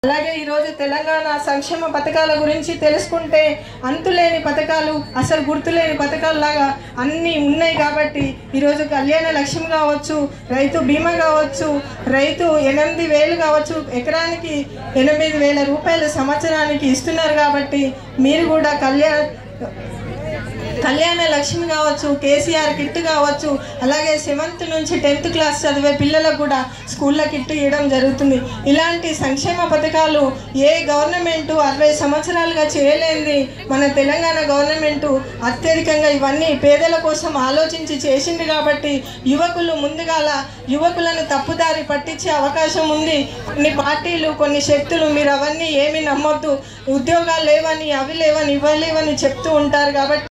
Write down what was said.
అలాగే ఈరోజు తెలంగాణ సంక్షేమ పథకాల గురించి తెలుసుకుంటే అంతులేని పథకాలు అసలు గుర్తులేని పథకాలు లాగా అన్నీ ఉన్నాయి కాబట్టి ఈరోజు కళ్యాణ లక్ష్యం కావచ్చు రైతు బీమా కావచ్చు రైతు ఎనిమిది వేలు కావచ్చు ఎకరానికి ఎనిమిది వేల రూపాయలు సంవత్సరానికి ఇస్తున్నారు కాబట్టి మీరు కూడా కళ్యాణ కళ్యాణ లక్ష్మి కావచ్చు కేసీఆర్ కిట్ కావచ్చు అలాగే సెవెంత్ నుంచి టెన్త్ క్లాస్ చదివే పిల్లలకు కూడా స్కూళ్ళ కిట్ ఇవ్వడం జరుగుతుంది ఇలాంటి సంక్షేమ పథకాలు ఏ గవర్నమెంట్ అరవై సంవత్సరాలుగా చేయలేనిది మన తెలంగాణ గవర్నమెంట్ అత్యధికంగా ఇవన్నీ పేదల కోసం ఆలోచించి చేసింది కాబట్టి యువకులు ముందుగాల యువకులను తప్పుదారి పట్టించే అవకాశం ఉంది కొన్ని పార్టీలు కొన్ని శక్తులు మీరు అవన్నీ ఏమి నమ్మొద్దు ఉద్యోగాలు లేవని అవి లేవని ఇవ్వలేవని చెప్తూ ఉంటారు కాబట్టి